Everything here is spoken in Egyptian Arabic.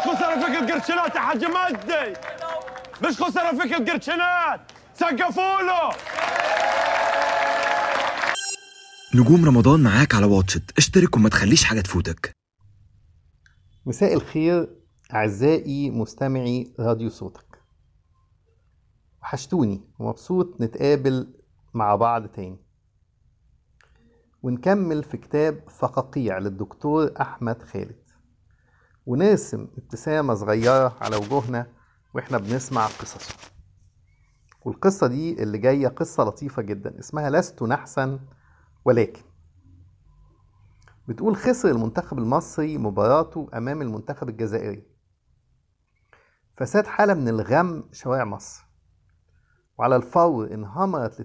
خسر فيك القرشنات يا حاج مجدي مش خسر فيك القرشنات سقفوا له نجوم رمضان معاك على واتشت اشترك وما تخليش حاجة تفوتك مساء الخير أعزائي مستمعي راديو صوتك وحشتوني ومبسوط نتقابل مع بعض تاني ونكمل في كتاب فقاقيع للدكتور أحمد خالد ونرسم ابتسامة صغيرة على وجوهنا وإحنا بنسمع قصصه والقصة دي اللي جاية قصة لطيفة جدا اسمها لست نحسا ولكن بتقول خسر المنتخب المصري مباراته أمام المنتخب الجزائري فساد حالة من الغم شوارع مصر وعلى الفور انهمرت